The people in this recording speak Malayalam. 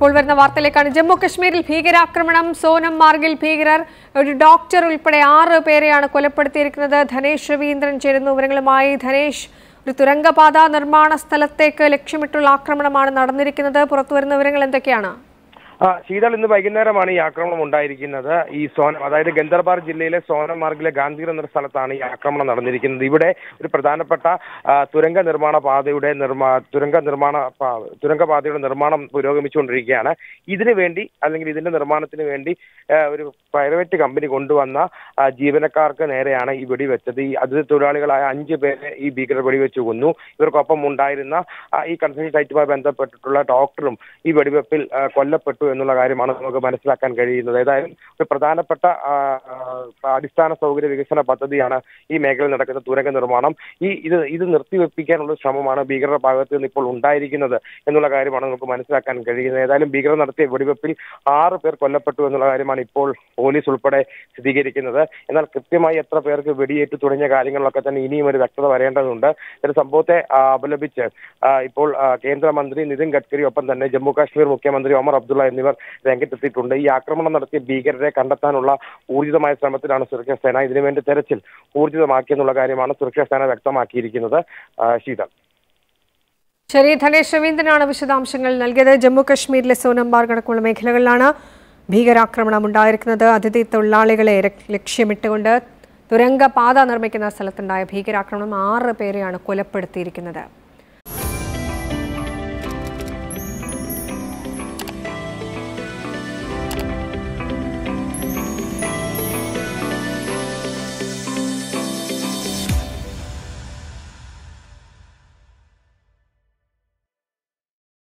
ഇപ്പോൾ വരുന്ന വാർത്തയിലേക്കാണ് ജമ്മു കശ്മീരിൽ ഭീകരാക്രമണം സോനം മാർഗിൽ ഭീകരർ ഒരു ഡോക്ടർ ഉൾപ്പെടെ ആറ് പേരെയാണ് കൊലപ്പെടുത്തിയിരിക്കുന്നത് ധനേഷ് രവീന്ദ്രൻ ചേരുന്നു വിവരങ്ങളുമായി ധനേഷ് ഒരു തുരങ്കപാത നിർമ്മാണ സ്ഥലത്തേക്ക് ലക്ഷ്യമിട്ടുള്ള ആക്രമണമാണ് നടന്നിരിക്കുന്നത് പുറത്തുവരുന്ന വിവരങ്ങൾ എന്തൊക്കെയാണ് ആ ശീതൾ ഇന്ന് വൈകുന്നേരമാണ് ഈ ആക്രമണം ഉണ്ടായിരിക്കുന്നത് ഈ സോനം അതായത് ഗന്ദർബാർ ജില്ലയിലെ സോനം മാർഗിലെ ഗാന്ധിർ എന്ന സ്ഥലത്താണ് ഈ ആക്രമണം നടന്നിരിക്കുന്നത് ഇവിടെ ഒരു പ്രധാനപ്പെട്ട ആ, തുരങ്ക നിർമ്മാണ പാതയുടെ നിർമ്മാ തുരങ്ക നിർമ്മാണ പാ- തുരങ്ക പാതയുടെ നിർമ്മാണം പുരോഗമിച്ചുകൊണ്ടിരിക്കുകയാണ് ഇതിനു വേണ്ടി അല്ലെങ്കിൽ ഇതിന്റെ നിർമ്മാണത്തിന് വേണ്ടി ആ, ഒരു പ്രൈവറ്റ് കമ്പനി കൊണ്ടുവന്ന ആ, ജീവനക്കാർക്ക് നേരെയാണ് ഈ വെടിവെച്ചത് ഈ അതിഥി തൊഴിലാളികളായ അഞ്ച് പേരെ ഈ ഭീകരർ വെടിവെച്ച് കൊന്നു ഇവർക്കൊപ്പം ഉണ്ടായിരുന്ന ആ, ഈ കൺസ്ട്രക്ഷൻ സൈറ്റുമായി ബന്ധപ്പെട്ടിട്ടുള്ള ഡോക്ടറും ഈ വെടിവെപ്പിൽ ആ, കൊല്ലപ്പെട്ടു എന്നുള്ള കാര്യമാണ് നമുക്ക് മനസ്സിലാക്കാൻ കഴിയുന്നത് ഏതായാലും ഒരു പ്രധാനപ്പെട്ട ആ, ആ, അടിസ്ഥാന സൗകര്യ വികസന പദ്ധതിയാണ് ഈ മേഖലയിൽ നടക്കുന്ന തുരങ്ക നിർമ്മാണം ഈ ഇത് ഇത് നിർത്തിവെപ്പിക്കാനുള്ള ശ്രമമാണ് ഭീകരരുടെ ഭാഗത്ത് നിന്ന് ഇപ്പോൾ ഉണ്ടായിരിക്കുന്നത് എന്നുള്ള കാര്യമാണ് നമുക്ക് മനസ്സിലാക്കാൻ കഴിയുന്നത് ഏതായാലും ഭീകരർ നടത്തിയ വെടിവെപ്പിൽ ആറ് പേർ കൊല്ലപ്പെട്ടു എന്നുള്ള കാര്യമാണ് ഇപ്പോൾ പോലീസ് ഉൾപ്പെടെ സ്ഥിരീകരിക്കുന്നത് എന്നാൽ കൃത്യമായി എത്ര പേർക്ക് വെടിയേറ്റു തുടങ്ങിയ കാര്യങ്ങളിലൊക്കെ തന്നെ ഇനിയും ഒരു വ്യക്തത വരേണ്ടതുണ്ട് ഒരു സംഭവത്തെ ആ, അപലപിച്ച് ആ, ഇപ്പോൾ ആ, കേന്ദ്രമന്ത്രി നിതിൻ ഗഡ്കരി ഒപ്പം തന്നെ ജമ്മു കാശ്മീർ മുഖ്യമന്ത്രി ഒമർ അബ്ദുള്ള എന്നിവർ രംഗത്തെത്തിയിട്ടുണ്ട് ഈ ആക്രമണം നടത്തിയ ഭീകരരെ കണ്ടെത്താനുള്ള ഊർജിതമായ ശ്രമത്തിലാണ് സുരക്ഷാ സേന ഇതിനുവേണ്ടി തെരച്ചിൽ ഊർജിതമാക്കിയെന്നുള്ള കാര്യമാണ് സുരക്ഷാ സേന വ്യക്തമാക്കിയിരിക്കുന്നത് ആ, ശീതൾ ശരി ധനേഷ് രവീന്ദ്രനാണ് വിശദാംശങ്ങൾ നൽകിയത് ജമ്മു കശ്മീരിലെ സോനംബാർ അടക്കമുള്ള മേഖലകളിലാണ് ഭീകരാക്രമണം ഉണ്ടായിരിക്കുന്നത് അതിഥി തൊഴിലാളികളെ രക്- ലക്ഷ്യമിട്ടുകൊണ്ട് തുരങ്കപാത നിർമ്മിക്കുന്ന സ്ഥലത്തുണ്ടായ ഭീകരാക്രമണം ആറ് പേരെയാണ് കൊലപ്പെടുത്തിയിരിക്കുന്നത്